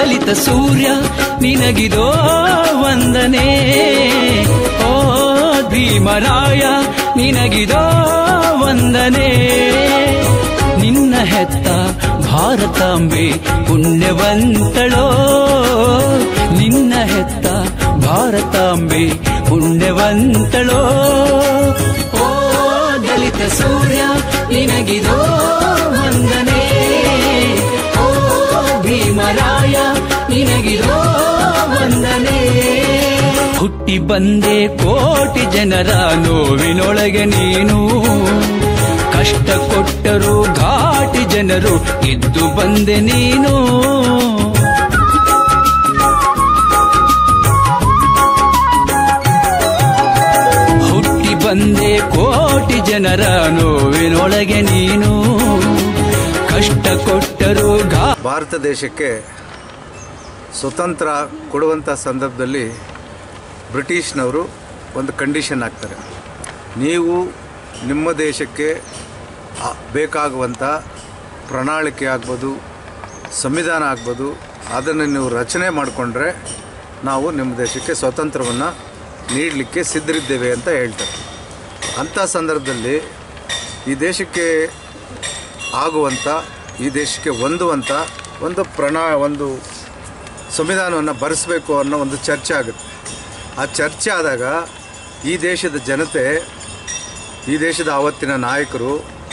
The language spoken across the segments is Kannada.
ದಲಿತ ಸೂರ್ಯ ನಿನಗಿದೋ ವಂದನೆ ಓ ಭೀಮರಾಯ ನಿನಗಿದೋ ವಂದನೆ ನಿನ್ನ ಹೆತ್ತ ಭಾರತಾಂಬೆ ಪುಣ್ಯವಂತಳೋ ನಿನ್ನ ಹೆತ್ತ ಭಾರತಾಂಬೆ ಪುಣ್ಯವಂತಳೋ ಓ ದಲಿತ ಸೂರ್ಯ ನಿನಗಿದೋ ವಂದನೆ ಓ ಭೀಮರಾಯ ನಿನಗಿದೋ ವಂದನೆ ಹುಟ್ಟಿ ಬಂದೆ ಕೋಟಿ ಜನರ ನೋವಿನೊಳಗೆ ನೀನು ಕಷ್ಟ ಕೊಟ್ಟರು ಘಾಟಿ ಜನರು ಇದ್ದು ಬಂದೆ ನೀನು ಹುಟ್ಟಿ ಬಂದೆ ಕೋಟಿ ಜನರ ನೋವಿನೊಳಗೆ ನೀನು ಕಷ್ಟ ಕೊಟ್ಟರು ಘಾ ಭಾರತ ದೇಶಕ್ಕೆ ಸ್ವತಂತ್ರ ಕೊಡುವಂಥ ಸಂದರ್ಭದಲ್ಲಿ ಬ್ರಿಟಿಷ್ನವರು ಒಂದು ಕಂಡೀಷನ್ ಹಾಕ್ತಾರೆ ನೀವು ನಿಮ್ಮ ದೇಶಕ್ಕೆ ಆ, ಬೇಕಾಗುವಂಥ ಪ್ರಣಾಳಿಕೆ ಆಗ್ಬೋದು ಸಂವಿಧಾನ ಆಗ್ಬೋದು ಅದನ್ನು ನೀವು ರಚನೆ ಮಾಡಿಕೊಂಡ್ರೆ ನಾವು ನಿಮ್ಮ ದೇಶಕ್ಕೆ ಸ್ವಾತಂತ್ರ್ಯವನ್ನು ನೀಡಲಿಕ್ಕೆ ಸಿದ್ಧರಿದ್ದೇವೆ ಅಂತ ಹೇಳ್ತಾರೆ ಅಂಥ ಸಂದರ್ಭದಲ್ಲಿ ಈ ದೇಶಕ್ಕೆ ಆಗುವಂಥ ಈ ದೇಶಕ್ಕೆ ಹೊಂದುವಂಥ ಒಂದು ಪ್ರಣಾ ಒಂದು ಸಂವಿಧಾನವನ್ನು ಬರೆಸಬೇಕು ಅನ್ನೋ ಒಂದು ಚರ್ಚೆ ಆಗುತ್ತೆ ಆ ಚರ್ಚೆ ಆದಾಗ ಈ ದೇಶದ ಜನತೆ ಈ ದೇಶದ ಆವತ್ತಿನ ನಾಯಕರು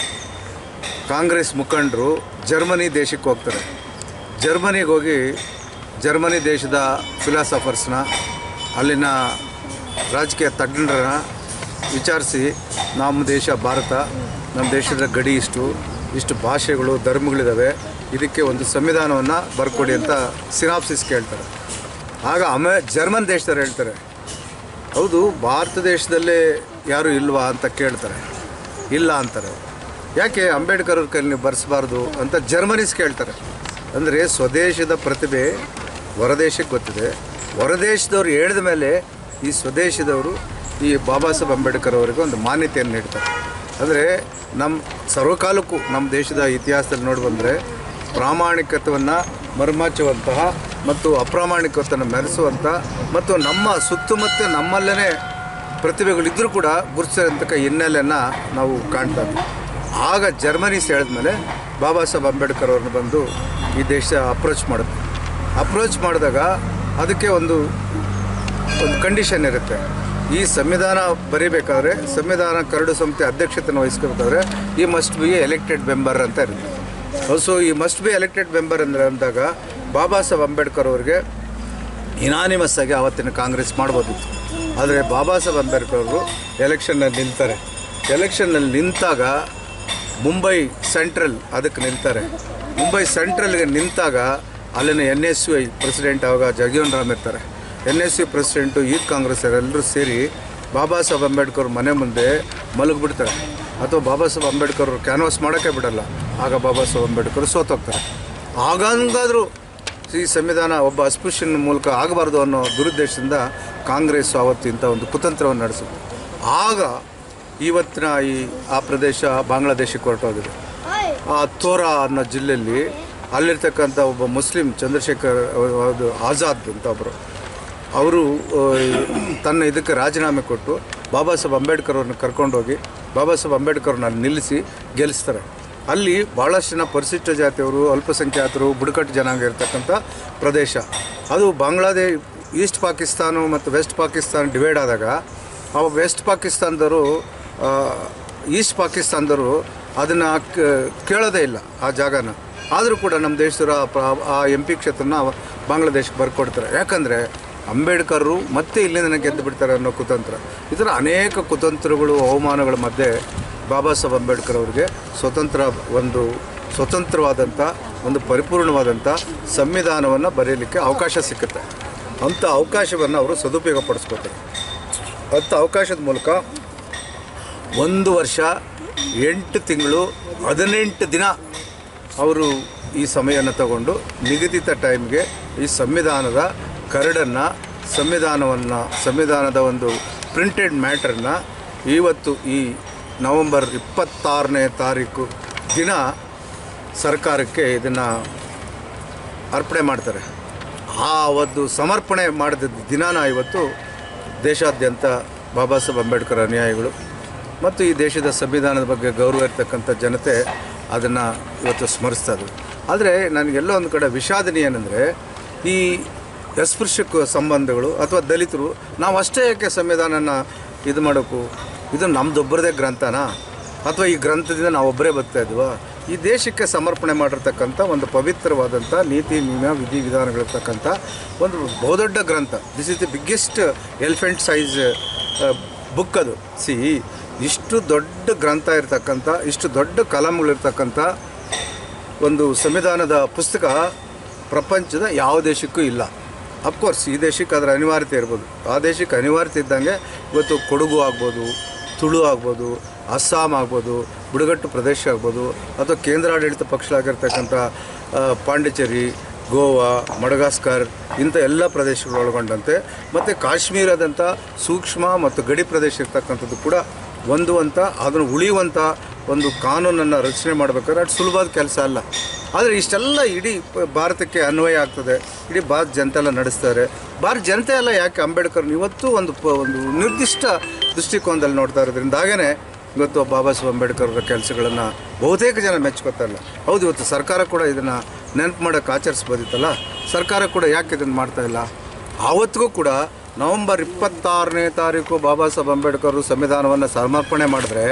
ಕಾಂಗ್ರೆಸ್ ಮುಖಂಡರು ಜರ್ಮನಿ ದೇಶಕ್ಕೆ ಹೋಗ್ತಾರೆ ಜರ್ಮನಿಗೆ ಹೋಗಿ ಜರ್ಮನಿ ದೇಶದ ಫಿಲಾಸಫರ್ಸ್ನ ಅಲ್ಲಿನ ರಾಜಕೀಯ ತಜ್ಞರನ್ನ ವಿಚಾರಿಸಿ ನಮ್ಮ ದೇಶ ಭಾರತ ನಮ್ಮ ದೇಶದ ಗಡಿ ಇಷ್ಟು ಇಷ್ಟು ಭಾಷೆಗಳು ಧರ್ಮಗಳಿದ್ದಾವೆ ಇದಕ್ಕೆ ಒಂದು ಸಂವಿಧಾನವನ್ನು ಬರ್ಕೊಡಿ ಅಂತ ಸಿನಾಪ್ಸಿಸ್ ಕೇಳ್ತಾರೆ ಆಗ ಅಮೇ ಜರ್ಮನ್ ದೇಶದವ್ರು ಹೇಳ್ತಾರೆ ಹೌದು ಭಾರತ ದೇಶದಲ್ಲೇ ಯಾರು ಇಲ್ವಾ ಅಂತ ಕೇಳ್ತಾರೆ ಇಲ್ಲ ಅಂತಾರೆ ಯಾಕೆ ಅಂಬೇಡ್ಕರ್ ಅವ್ರ ಕೈಲಿ ನೀವು ಬರೆಸಬಾರ್ದು ಅಂತ ಜರ್ಮನೀಸ್ ಕೇಳ್ತಾರೆ ಅಂದರೆ ಸ್ವದೇಶದ ಪ್ರತಿಭೆ ಹೊರದೇಶಕ್ಕೆ ಗೊತ್ತಿದೆ ಹೊರದೇಶದವ್ರು ಹೇಳಿದ ಮೇಲೆ ಈ ಸ್ವದೇಶದವರು ಈ ಬಾಬಾ ಸಾಹೇಬ್ ಅಂಬೇಡ್ಕರ್ ಅವರಿಗೆ ಒಂದು ಮಾನ್ಯತೆಯನ್ನು ನೀಡ್ತಾರೆ ಅಂದರೆ ನಮ್ಮ ಸರ್ವಕಾಲಕ್ಕೂ ನಮ್ಮ ದೇಶದ ಇತಿಹಾಸದಲ್ಲಿ ನೋಡಿ ಬಂದರೆ ಪ್ರಾಮಾಣಿಕತೆಯನ್ನು ಮರ್ಮಾಚುವಂತಹ ಮತ್ತು ಅಪ್ರಾಮಾಣಿಕತೆಯನ್ನು ಮೆರೆಸುವಂಥ ಮತ್ತು ನಮ್ಮ ಸುತ್ತಮುತ್ತ ನಮ್ಮಲ್ಲೇ ಪ್ರತಿಭೆಗಳಿದ್ದರೂ ಕೂಡ ಗುರುತಿಸಿದಂಥ ಹಿನ್ನೆಲೆಯನ್ನು ನಾವು ಕಾಣ್ತಾ ಇದ್ವಿ ಆಗ ಜರ್ಮನೀಸ್ ಹೇಳಿದ್ಮೇಲೆ ಬಾಬಾ ಸಾಹೇಬ್ ಅಂಬೇಡ್ಕರ್ ಅವ್ರನ್ನ ಬಂದು ಈ ದೇಶ ಅಪ್ರೋಚ್ ಮಾಡಿದ್ರು ಅಪ್ರೋಚ್ ಮಾಡಿದಾಗ ಅದಕ್ಕೆ ಒಂದು ಒಂದು ಕಂಡೀಷನ್ ಇರುತ್ತೆ ಈ ಸಂವಿಧಾನ ಬರೀಬೇಕಾದ್ರೆ ಸಂವಿಧಾನ ಕರಡು ಸಮಿತಿ ಅಧ್ಯಕ್ಷತೆಯನ್ನು ವಹಿಸ್ಕೋಬೇಕಾದ್ರೆ ಈ ಮಸ್ಟ್ ಬಿ ಎಲೆಕ್ಟೆಡ್ ಮೆಂಬರ್ ಅಂತ ಇರುತ್ತೆ ಸೊ ಈ ಮಸ್ಟ್ ಬಿ ಎಲೆಕ್ಟೆಡ್ ಮೆಂಬರ್ ಅಂದರೆ ಅಂದಾಗ ಬಾಬಾ ಸಾಹೇಬ್ ಅಂಬೇಡ್ಕರ್ ಅವರಿಗೆ ಇನಾನಿಮಸ್ ಆಗಿ ಆವತ್ತಿನ ಕಾಂಗ್ರೆಸ್ ಮಾಡ್ಬೋದಿತ್ತು ಆದರೆ ಬಾಬಾ ಸಾಹೇಬ್ ಅಂಬೇಡ್ಕರ್ ಅವರು ಎಲೆಕ್ಷನ್ನಲ್ಲಿ ನಿಲ್ತಾರೆ ಎಲೆಕ್ಷನ್ನಲ್ಲಿ ನಿಂತಾಗ ಮುಂಬೈ ಸೆಂಟ್ರಲ್ ಅದಕ್ಕೆ ನಿಲ್ತಾರೆ ಮುಂಬೈ ಸೆಂಟ್ರಲ್ಗೆ ನಿಂತಾಗ ಅಲ್ಲಿನ N S U I president ಆವಾಗ ಜಗಜೀವನ್ ರಾಮ್ ಇರ್ತಾರೆ N S U president youth Congress ಎಲ್ಲರೂ ಸೇರಿ ಬಾಬಾ ಸಾಹೇಬ್ ಅಂಬೇಡ್ಕರ್ ಮನೆ ಮುಂದೆ ಮಲಗಿಬಿಡ್ತಾರೆ ಅಥವಾ ಬಾಬಾ ಸಾಹೇಬ್ ಅಂಬೇಡ್ಕರ್ ಅವ್ರು ಕ್ಯಾನ್ವಾಸ್ ಮಾಡೋಕ್ಕೆ ಬಿಡಲ್ಲ ಆಗ ಬಾಬಾ ಸಾಹೇಬ್ ಅಂಬೇಡ್ಕರ್ ಸೋತೋಗ್ತಾರೆ ಆಗಂಗಾದರೂ ಈ ಸಂವಿಧಾನ ಒಬ್ಬ ಅಸ್ಪೃಶ್ಯನ ಮೂಲಕ ಆಗಬಾರ್ದು ಅನ್ನೋ ದುರುದ್ದೇಶದಿಂದ ಕಾಂಗ್ರೆಸ್ ಆವತ್ತು ಇಂಥ ಒಂದು ಕುತಂತ್ರವನ್ನು ನಡೆಸಿತು ಆಗ ಇವತ್ತಿನ ಈ ಆ ಪ್ರದೇಶ ಬಾಂಗ್ಲಾದೇಶಕ್ಕೆ ಹೊರಟೋಗಿದೆ ಆ ತೋರಾ ಅನ್ನೋ ಜಿಲ್ಲೆಯಲ್ಲಿ ಅಲ್ಲಿರ್ತಕ್ಕಂಥ ಒಬ್ಬ ಮುಸ್ಲಿಂ ಚಂದ್ರಶೇಖರ್ ಅದು ಆಜಾದ್ ಅಂತ ಒಬ್ಬರು ಅವರು ಆ, ತನ್ನ ಇದಕ್ಕೆ ರಾಜೀನಾಮೆ ಕೊಟ್ಟು ಬಾಬಾ ಸಾಹೇಬ್ ಅಂಬೇಡ್ಕರ್ ಅವ್ರನ್ನ ಕರ್ಕೊಂಡೋಗಿ ಬಾಬಾ ಸಾಹೇಬ್ ಅಂಬೇಡ್ಕರ್ನ ಅಲ್ಲಿ ನಿಲ್ಲಿಸಿ ಗೆಲ್ಲಿಸ್ತಾರೆ ಅಲ್ಲಿ ಭಾಳಷ್ಟು ಜನ ಪರಿಶಿಷ್ಟ ಜಾತಿಯವರು ಅಲ್ಪಸಂಖ್ಯಾತರು ಬುಡಕಟ್ಟು ಜನಾಂಗ ಇರತಕ್ಕಂಥ ಪ್ರದೇಶ ಅದು ಬಾಂಗ್ಲಾದೇ ಈಸ್ಟ್ ಪಾಕಿಸ್ತಾನ ಮತ್ತು ವೆಸ್ಟ್ ಪಾಕಿಸ್ತಾನ ಡಿವೈಡ್ ಆದಾಗ ಆ ವೆಸ್ಟ್ ಪಾಕಿಸ್ತಾನದವರು ಆ, ಈಸ್ಟ್ ಪಾಕಿಸ್ತಾನದವರು ಅದನ್ನು ಕೇಳೋದೇ ಇಲ್ಲ ಆ ಜಾಗನ ಆದರೂ ಕೂಡ ನಮ್ಮ ದೇಶದವರು ಆ ಪ್ರ- ಆ ಎಂ ಪಿ ಕ್ಷೇತ್ರನ ಬಾಂಗ್ಲಾದೇಶಕ್ಕೆ ಬರ್ಕೊಡ್ತಾರೆ ಯಾಕಂದರೆ ಅಂಬೇಡ್ಕರ್ರು ಮತ್ತೆ ಇಲ್ಲಿಂದ ಗೆದ್ದು ಬಿಡ್ತಾರೆ ಅನ್ನೋ ಕುತಂತ್ರ ಈ ಥರ ಅನೇಕ ಕುತಂತ್ರಗಳು ಅವಮಾನಗಳ ಮಧ್ಯೆ ಬಾಬಾ ಸಾಹೇಬ್ ಅಂಬೇಡ್ಕರ್ ಅವರಿಗೆ ಸ್ವತಂತ್ರ ಒಂದು ಸ್ವತಂತ್ರವಾದಂಥ ಒಂದು ಪರಿಪೂರ್ಣವಾದಂಥ ಸಂವಿಧಾನವನ್ನು ಬರೆಯಲಿಕ್ಕೆ ಅವಕಾಶ ಸಿಕ್ಕುತ್ತೆ ಅಂಥ ಅವಕಾಶವನ್ನು ಅವರು ಸದುಪಯೋಗ ಪಡಿಸ್ಕೋತಾರೆ ಅಂಥ ಅವಕಾಶದ ಮೂಲಕ ಒಂದು ವರ್ಷ ಎಂಟು ತಿಂಗಳು ಹದಿನೆಂಟು ದಿನ ಅವರು ಈ ಸಮಯವನ್ನು ತಗೊಂಡು ನಿಗದಿತ ಟೈಮ್ಗೆ ಈ ಸಂವಿಧಾನದ ಕರಡನ್ನು ಸಂವಿಧಾನವನ್ನು ಸಂವಿಧಾನದ ಒಂದು ಪ್ರಿಂಟೆಡ್ ಮ್ಯಾಟ್ರನ್ನು ಇವತ್ತು ಈ ನವೆಂಬರ್ ಇಪ್ಪತ್ತಾರನೇ ತಾರೀಕು ದಿನ ಸರ್ಕಾರಕ್ಕೆ ಇದನ್ನು ಅರ್ಪಣೆ ಮಾಡ್ತಾರೆ ಆ ಒಂದು ಸಮರ್ಪಣೆ ಮಾಡಿದ ದಿನಾನ ಇವತ್ತು ದೇಶಾದ್ಯಂತ ಬಾಬಾ ಸಾಹೇಬ್ ಅಂಬೇಡ್ಕರ್ ಅನುಯಾಯಿಗಳು ಮತ್ತು ಈ ದೇಶದ ಸಂವಿಧಾನದ ಬಗ್ಗೆ ಗೌರವ ಇರ್ತಕ್ಕಂಥ ಜನತೆ ಅದನ್ನು ಇವತ್ತು ಸ್ಮರಿಸ್ತಾ ಇದ್ರು ಆದರೆ ನನಗೆಲ್ಲೋ ಒಂದು ಕಡೆ ವಿಷಾದನೀಯ ಏನಂದರೆ ಈ ಅಸ್ಪೃಶ್ಯಕ ಸಂಬಂಧಗಳು ಅಥವಾ ದಲಿತರು ನಾವು ಅಷ್ಟೇ ಯಾಕೆ ಸಂವಿಧಾನನ ಇದು ಮಾಡೋಕ್ಕೂ ಇದು ನಮ್ಮದೊಬ್ಬರದೇ ಗ್ರಂಥನಾ ಅಥವಾ ಈ ಗ್ರಂಥದಿಂದ ನಾವೊಬ್ಬರೇ ಬದುಕ್ತಾ ಇದ್ವಾ ಈ ದೇಶಕ್ಕೆ ಸಮರ್ಪಣೆ ಮಾಡಿರ್ತಕ್ಕಂಥ ಒಂದು ಪವಿತ್ರವಾದಂಥ ನೀತಿ ನಿಯಮ ವಿಧಿ ವಿಧಾನಗಳಿರ್ತಕ್ಕಂಥ ಒಂದು ಬಹುದೊಡ್ಡ ಗ್ರಂಥ this is the biggest elephant size book ಅದು ಸಿ ಇಷ್ಟು ದೊಡ್ಡ ಗ್ರಂಥ ಇರ್ತಕ್ಕಂಥ ಇಷ್ಟು ದೊಡ್ಡ ಕಲಂಗಳಿರ್ತಕ್ಕಂಥ ಒಂದು ಸಂವಿಧಾನದ ಪುಸ್ತಕ ಪ್ರಪಂಚದ ಯಾವ ದೇಶಕ್ಕೂ ಇಲ್ಲ ಅಫ್ಕೋರ್ಸ್ ಈ ದೇಶಕ್ಕೆ ಅದರ ಅನಿವಾರ್ಯತೆ ಇರ್ಬೋದು ಆ ದೇಶಕ್ಕೆ ಅನಿವಾರ್ಯತೆ ಇದ್ದಂಗೆ ಇವತ್ತು ಕೊಡಗು ಆಗ್ಬೋದು ತುಳು ಆಗ್ಬೋದು ಅಸ್ಸಾಂ ಆಗ್ಬೋದು ಬುಡಗಟ್ಟು ಪ್ರದೇಶ ಆಗ್ಬೋದು ಅಥವಾ ಕೇಂದ್ರಾಡಳಿತ ಪಕ್ಷಗಳಾಗಿರ್ತಕ್ಕಂಥ ಆ, ಪಾಂಡಿಚೇರಿ ಗೋವಾ ಮಡಗಾಸ್ಕರ್ ಇಂಥ ಎಲ್ಲ ಪ್ರದೇಶಗಳು ಒಳಗೊಂಡಂತೆ ಮತ್ತು ಕಾಶ್ಮೀರದಂಥ ಸೂಕ್ಷ್ಮ ಮತ್ತು ಗಡಿ ಪ್ರದೇಶ ಇರ್ತಕ್ಕಂಥದ್ದು ಕೂಡ ಒಂದು ಅಂತ ಅದನ್ನು ಉಳಿಯುವಂಥ ಒಂದು ಕಾನೂನನ್ನು ರಚನೆ ಮಾಡಬೇಕಾದ್ರೆ ಅದು ಸುಲಭವಾದ ಕೆಲಸ ಅಲ್ಲ ಆದರೆ ಇಷ್ಟೆಲ್ಲ ಇಡೀ ಪ- ಭಾರತಕ್ಕೆ ಅನ್ವಯ ಆಗ್ತದೆ ಇಡೀ ಭಾರತ ಜನತೆ ಎಲ್ಲ ನಡೆಸ್ತಾರೆ ಭಾರತ ಜನತೆ ಎಲ್ಲ ಯಾಕೆ ಅಂಬೇಡ್ಕರ್ ಇವತ್ತು ಒಂದು ಪ ಒಂದು ನಿರ್ದಿಷ್ಟ ದೃಷ್ಟಿಕೋನದಲ್ಲಿ ನೋಡ್ತಾ ಇರೋದ್ರಿಂದಾಗೇ ಇವತ್ತು ಬಾಬಾ ಸಾಹೇಬ್ ಅಂಬೇಡ್ಕರ್ ಅವರ ಕೆಲಸಗಳನ್ನು ಬಹುತೇಕ ಜನ ಮೆಚ್ಕೋತಾ ಇಲ್ಲ ಹೌದು ಇವತ್ತು ಸರ್ಕಾರ ಕೂಡ ಇದನ್ನು ನೆನಪು ಮಾಡೋಕ್ಕೆ ಆಚರಿಸ್ಬೋದಿತ್ತಲ್ಲ ಸರ್ಕಾರ ಕೂಡ ಯಾಕೆ ಇದನ್ನು ಮಾಡ್ತಾ ಇಲ್ಲ ಆವತ್ತಿಗೂ ಕೂಡ ನವೆಂಬರ್ ಇಪ್ಪತ್ತಾರನೇ ತಾರೀಕು ಬಾಬಾ ಸಾಹೇಬ್ ಅಂಬೇಡ್ಕರ್ ಸಂವಿಧಾನವನ್ನು ಸಮರ್ಪಣೆ ಮಾಡಿದ್ರೆ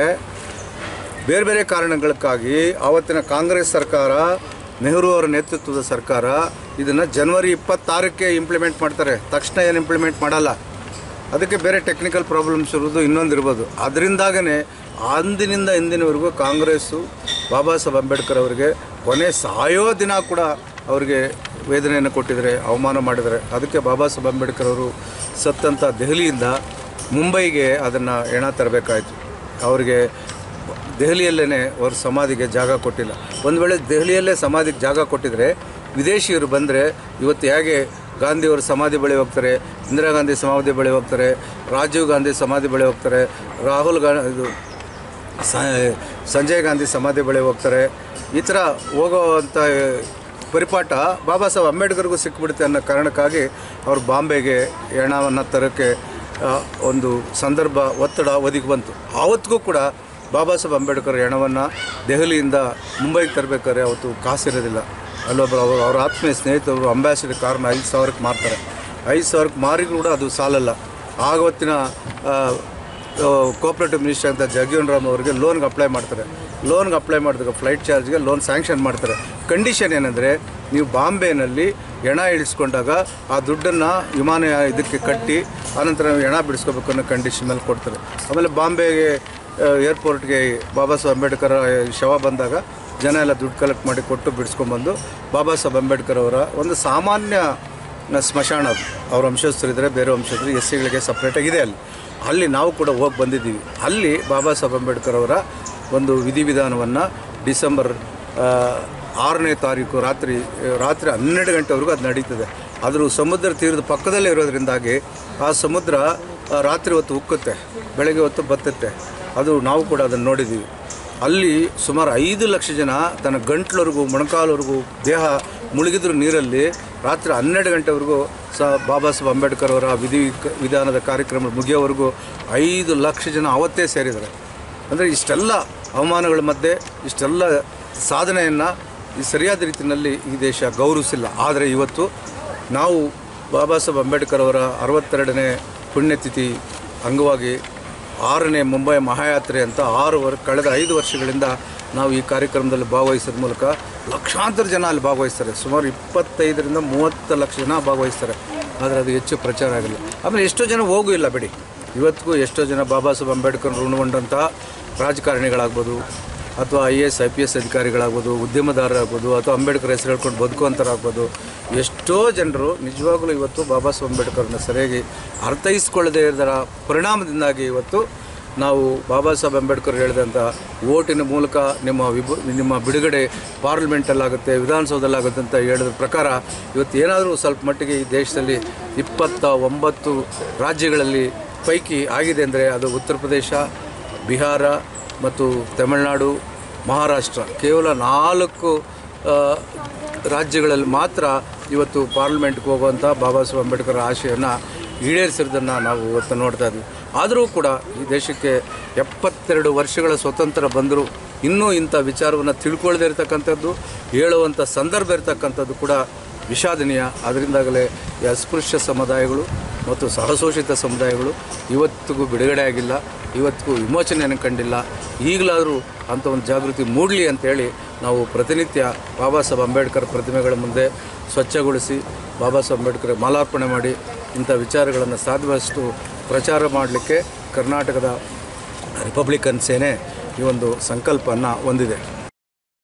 ಬೇರೆ ಬೇರೆ ಕಾರಣಗಳಕ್ಕಾಗಿ ಆವತ್ತಿನ ಕಾಂಗ್ರೆಸ್ ಸರ್ಕಾರ ನೆಹರು ಅವರ ನೇತೃತ್ವದ ಸರ್ಕಾರ ಇದನ್ನು ಜನವರಿ ಇಪ್ಪತ್ತಾರಕ್ಕೆ ಇಂಪ್ಲಿಮೆಂಟ್ ಮಾಡ್ತಾರೆ ತಕ್ಷಣ ಏನು ಇಂಪ್ಲಿಮೆಂಟ್ ಮಾಡಲ್ಲ ಅದಕ್ಕೆ ಬೇರೆ ಟೆಕ್ನಿಕಲ್ ಪ್ರಾಬ್ಲಮ್ಸ್ ಇರೋದು ಇನ್ನೊಂದು ಇರ್ಬೋದು ಅದರಿಂದಾಗೇ ಅಂದಿನಿಂದ ಇಂದಿನವರೆಗೂ ಕಾಂಗ್ರೆಸ್ಸು ಬಾಬಾ ಸಾಹೇಬ್ ಅಂಬೇಡ್ಕರ್ ಅವರಿಗೆ ಕೊನೆ ಸಾಯೋ ದಿನ ಕೂಡ ಅವರಿಗೆ ವೇದನೆಯನ್ನು ಕೊಟ್ಟಿದ್ದಾರೆ ಅವಮಾನ ಮಾಡಿದ್ದಾರೆ ಅದಕ್ಕೆ ಬಾಬಾ ಸಾಹೇಬ್ ಅಂಬೇಡ್ಕರ್ ಅವರು ಸತ್ತಂಥ ದೆಹಲಿಯಿಂದ ಮುಂಬೈಗೆ ಅದನ್ನು ಎಣ ತರಬೇಕಾಯಿತು ಅವರಿಗೆ ದೆಹಲಿಯಲ್ಲೇ ಅವ್ರ ಸಮಾಧಿಗೆ ಜಾಗ ಕೊಟ್ಟಿಲ್ಲ ಒಂದು ವೇಳೆ ದೆಹಲಿಯಲ್ಲೇ ಸಮಾಧಿಗೆ ಜಾಗ ಕೊಟ್ಟಿದ್ರೆ ವಿದೇಶಿಯರು ಬಂದರೆ ಇವತ್ತು ಹೇಗೆ ಗಾಂಧಿಯವರು ಸಮಾಧಿ ಬಳಿ ಹೋಗ್ತಾರೆ ಇಂದಿರಾ ಗಾಂಧಿ ಸಮಾಧಿ ಬಳಿ ಹೋಗ್ತಾರೆ ರಾಜೀವ್ ಗಾಂಧಿ ಸಮಾಧಿ ಬಳಿ ಹೋಗ್ತಾರೆ ರಾಹುಲ್ ಗಾಂಧಿ ಇದು ಸ- ಸಂಜಯ್ ಗಾಂಧಿ ಸಮಾಧಿ ಬಳಿ ಹೋಗ್ತಾರೆ ಈ ಥರ ಹೋಗೋವಂಥ ಪರಿಪಾಠ ಬಾಬಾ ಸಾಹೇಬ್ ಅಂಬೇಡ್ಕರ್ಗೂ ಸಿಕ್ಬಿಡುತ್ತೆ ಅನ್ನೋ ಕಾರಣಕ್ಕಾಗಿ ಅವರು ಬಾಂಬೆಗೆ ಹೆಣವನ್ನು ತರೋಕ್ಕೆ ಆ, ಒಂದು ಸಂದರ್ಭ ಒತ್ತಡ ಒದಗಿ ಬಂತು ಆವತ್ತಿಗೂ ಕೂಡ ಬಾಬಾ ಸಾಹೇಬ್ ಅಂಬೇಡ್ಕರ್ ಹೆಣವನ್ನು ದೆಹಲಿಯಿಂದ ಮುಂಬೈಗೆ ತರಬೇಕಾದ್ರೆ ಅವತ್ತು ಕಾಸಿರೋದಿಲ್ಲ ಅಲ್ಲೊಬ್ಬರು ಅವರು ಅವ್ರ ಆತ್ಮೀಯ ಸ್ನೇಹಿತರು ಅಂಬಾಸಿಡರ್ ಕಾರ್ನ ಐದು ಸಾವಿರಕ್ಕೆ ಮಾರ್ತಾರೆ ಐದು ಸಾವಿರಕ್ಕೆ ಮಾರಿ ಕೂಡ ಅದು ಸಾಲಲ್ಲ ಆವತ್ತಿನ ಆ, ಕೋಆಪ್ರೇಟಿವ್ ಮಿನಿಸ್ಟರ್ ಅಂತ ಜಗೀವನ್ ರಾಮ್ ಅವರಿಗೆ ಲೋನ್ಗೆ ಅಪ್ಲೈ ಮಾಡ್ತಾರೆ ಲೋನ್ಗೆ ಅಪ್ಲೈ ಮಾಡಿದಾಗ ಫ್ಲೈಟ್ ಚಾರ್ಜ್ಗೆ ಲೋನ್ ಸ್ಯಾಂಕ್ಷನ್ ಮಾಡ್ತಾರೆ ಕಂಡೀಷನ್ ಏನಂದರೆ ನೀವು ಬಾಂಬೆನಲ್ಲಿ ಹೆಣ ಇಳಿಸ್ಕೊಂಡಾಗ ಆ ದುಡ್ಡನ್ನು ವಿಮಾನ ಇದಕ್ಕೆ ಕಟ್ಟಿ ಆನಂತರ ನೀವು ಹೆಣ ಬಿಡಿಸ್ಕೋಬೇಕು ಅನ್ನೋ ಕಂಡೀಷನ್ ಮೇಲೆ ಕೊಡ್ತಾರೆ ಆಮೇಲೆ ಬಾಂಬೆಗೆ ಏರ್ಪೋರ್ಟ್ಗೆ ಬಾಬಾ ಸಾಹೇಬ್ ಅಂಬೇಡ್ಕರ್ ಶವ ಬಂದಾಗ ಜನ ಎಲ್ಲ ದುಡ್ಡು ಕಲೆಕ್ಟ್ ಮಾಡಿ ಕೊಟ್ಟು ಬಿಡಿಸ್ಕೊಂಬಂದು ಬಾಬಾ ಸಾಹೇಬ್ ಅಂಬೇಡ್ಕರ್ ಅವರ ಒಂದು ಸಾಮಾನ್ಯ ಸ್ಮಶಾನ ಅದು ಅವ್ರ ವಂಶಸ್ಥರಿದ್ದಾರೆ ಬೇರೆ ವಂಶಸ್ಥರು ಎಸ್ ಸಿಗಳಿಗೆ ಸಪ್ರೇಟಾಗಿದೆ ಅಲ್ಲಿ ಅಲ್ಲಿ ನಾವು ಕೂಡ ಹೋಗಿ ಬಂದಿದ್ದೀವಿ ಅಲ್ಲಿ ಬಾಬಾ ಸಾಹೇಬ್ ಅಂಬೇಡ್ಕರ್ ಅವರ ಒಂದು ವಿಧಿವಿಧಾನವನ್ನು ಡಿಸೆಂಬರ್ ಆ, ಆರನೇ ತಾರೀಕು ರಾತ್ರಿ ರಾತ್ರಿ ಹನ್ನೆರಡು ಗಂಟೆವರೆಗೂ ಅದು ನಡೀತದೆ ಆದರೂ ಸಮುದ್ರ ತೀರದ ಪಕ್ಕದಲ್ಲೇ ಇರೋದ್ರಿಂದಾಗಿ ಆ ಸಮುದ್ರ ಆ, ರಾತ್ರಿ ಹೊತ್ತು ಉಕ್ಕುತ್ತೆ ಬೆಳಗ್ಗೆ ಹೊತ್ತು ಬತ್ತುತ್ತೆ ಅದು ನಾವು ಕೂಡ ಅದನ್ನು ನೋಡಿದ್ದೀವಿ ಅಲ್ಲಿ ಸುಮಾರು ಐದು ಲಕ್ಷ ಜನ ತನ್ನ ಗಂಟ್ಲವರೆಗೂ ಮೊಣಕಾಲವರೆಗೂ ದೇಹ ಮುಳುಗಿದ್ರು ನೀರಲ್ಲಿ ರಾತ್ರಿ ಹನ್ನೆರಡು ಗಂಟೆವರೆಗೂ ಸ ಬಾಬಾ ಸಾಹೇಬ್ ಅಂಬೇಡ್ಕರ್ ಅವರ ವಿಧಿ ವಿಧಾನದ ಕಾರ್ಯಕ್ರಮ ಮುಗಿಯೋವರೆಗೂ ಐದು ಲಕ್ಷ ಜನ ಅವತ್ತೇ ಸೇರಿದ್ದಾರೆ ಅಂದರೆ ಇಷ್ಟೆಲ್ಲ ಅವಮಾನಗಳ ಮಧ್ಯೆ ಇಷ್ಟೆಲ್ಲ ಸಾಧನೆಯನ್ನು ಈ ಸರಿಯಾದ ರೀತಿಯಲ್ಲಿ ಈ ದೇಶ ಗೌರವಿಸಿಲ್ಲ ಆದರೆ ಇವತ್ತು ನಾವು ಬಾಬಾ ಸಾಹೇಬ್ ಅಂಬೇಡ್ಕರ್ ಅವರ ಅರವತ್ತೆರಡನೇ ಪುಣ್ಯತಿಥಿ ಅಂಗವಾಗಿ ಆರನೇ ಮುಂಬೈ ಮಹಾಯಾತ್ರೆ ಅಂತ ಆರು ವರ್ ಕಳೆದ ಐದು ವರ್ಷಗಳಿಂದ ನಾವು ಈ ಕಾರ್ಯಕ್ರಮದಲ್ಲಿ ಭಾಗವಹಿಸೋದ ಮೂಲಕ ಲಕ್ಷಾಂತರ ಜನ ಅಲ್ಲಿ ಭಾಗವಹಿಸ್ತಾರೆ ಸುಮಾರು ಇಪ್ಪತ್ತೈದರಿಂದ ಮೂವತ್ತು ಲಕ್ಷ ಜನ ಭಾಗವಹಿಸ್ತಾರೆ ಆದರೆ ಅದು ಹೆಚ್ಚು ಪ್ರಚಾರ ಆಗಿಲ್ಲ ಆಮೇಲೆ ಎಷ್ಟೋ ಜನ ಹೋಗೂ ಇಲ್ಲ ಬಿಡಿ ಇವತ್ತಿಗೂ ಎಷ್ಟೋ ಜನ ಬಾಬಾ ಸಾಹೇಬ್ ಅಂಬೇಡ್ಕರ್ ಋಣಗೊಂಡಂಥ ರಾಜಕಾರಣಿಗಳಾಗ್ಬೋದು ಅಥವಾ I A S I P S ಅಧಿಕಾರಿಗಳಾಗ್ಬೋದು ಉದ್ಯಮದಾರರಾಗ್ಬೋದು ಅಥವಾ ಅಂಬೇಡ್ಕರ್ ಹೆಸರು ಹೇಳ್ಕೊಂಡು ಬದುಕುವಂಥರಾಗ್ಬೋದು ಎಷ್ಟೋ ಜನರು ನಿಜವಾಗಲೂ ಇವತ್ತು ಬಾಬಾ ಸಾಹೇಬ್ ಅಂಬೇಡ್ಕರ್ನ ಸರಿಯಾಗಿ ಅರ್ಥೈಸ್ಕೊಳ್ಳದೇ ಇರೋದರ ಪರಿಣಾಮದಿಂದಾಗಿ ಇವತ್ತು ನಾವು ಬಾಬಾ ಸಾಹೇಬ್ ಅಂಬೇಡ್ಕರ್ ಹೇಳಿದಂಥ ಓಟಿನ ಮೂಲಕ ನಿಮ್ಮ ವಿಭ ನಿಮ್ಮ ಬಿಡುಗಡೆ ಪಾರ್ಲಿಮೆಂಟಲ್ಲಾಗುತ್ತೆ ವಿಧಾನಸೌಧದಲ್ಲಾಗುತ್ತೆ ಅಂತ ಹೇಳಿದ ಪ್ರಕಾರ ಇವತ್ತು ಏನಾದರೂ ಸ್ವಲ್ಪ ಮಟ್ಟಿಗೆ ಈ ದೇಶದಲ್ಲಿ ಇಪ್ಪತ್ತ ಒಂಬತ್ತು ರಾಜ್ಯಗಳಲ್ಲಿ ಪೈಕಿ ಆಗಿದೆ ಅಂದರೆ ಅದು ಉತ್ತರ ಪ್ರದೇಶ ಬಿಹಾರ ಮತ್ತು ತಮಿಳುನಾಡು ಮಹಾರಾಷ್ಟ್ರ ಕೇವಲ ನಾಲ್ಕು ಆ, ರಾಜ್ಯಗಳಲ್ಲಿ ಮಾತ್ರ ಇವತ್ತು ಪಾರ್ಲಿಮೆಂಟ್ಗೆ ಹೋಗುವಂಥ ಬಾಬಾ ಸಾಹೇಬ್ ಅಂಬೇಡ್ಕರ್ ಆಶೆಯನ್ನು ಈಡೇರಿಸಿರೋದನ್ನು ನಾವು ಇವತ್ತು ನೋಡ್ತಾ ಇದ್ವಿ ಆದರೂ ಕೂಡ ಈ ದೇಶಕ್ಕೆ ಎಪ್ಪತ್ತೆರಡು ವರ್ಷಗಳ ಸ್ವತಂತ್ರ ಬಂದರೂ ಇನ್ನೂ ಇಂಥ ವಿಚಾರವನ್ನು ತಿಳ್ಕೊಳ್ಳದೇ ಇರತಕ್ಕಂಥದ್ದು ಹೇಳುವಂಥ ಸಂದರ್ಭ ಇರತಕ್ಕಂಥದ್ದು ಕೂಡ ವಿಷಾದನೀಯ ಅದರಿಂದಾಗಲೇ ಈ ಅಸ್ಪೃಶ್ಯ ಸಮುದಾಯಗಳು ಮತ್ತು ಸಹಶೋಷಿತ ಸಮುದಾಯಗಳು ಇವತ್ತಿಗೂ ಬಿಡುಗಡೆ ಆಗಿಲ್ಲ ಇವತ್ತಿಗೂ ವಿಮೋಚನೆಯನ್ನು ಕಂಡಿಲ್ಲ ಈಗಲಾದರೂ ಅಂಥ ಒಂದು ಜಾಗೃತಿ ಮೂಡಲಿ ಅಂತೇಳಿ ನಾವು ಪ್ರತಿನಿತ್ಯ ಬಾಬಾ ಸಾಹೇಬ್ ಅಂಬೇಡ್ಕರ್ ಪ್ರತಿಮೆಗಳ ಮುಂದೆ ಸ್ವಚ್ಛಗೊಳಿಸಿ ಬಾಬಾ ಸಾಹೇಬ್ ಅಂಬೇಡ್ಕರ್ ಮಾಲಾರ್ಪಣೆ ಮಾಡಿ ಇಂಥ ವಿಚಾರಗಳನ್ನು ಸಾಧ್ಯವಷ್ಟು ಪ್ರಚಾರ ಮಾಡಲಿಕ್ಕೆ ಕರ್ನಾಟಕದ ರಿಪಬ್ಲಿಕನ್ ಸೇನೆ ಈ ಒಂದು ಸಂಕಲ್ಪವನ್ನು ಹೊಂದಿದೆ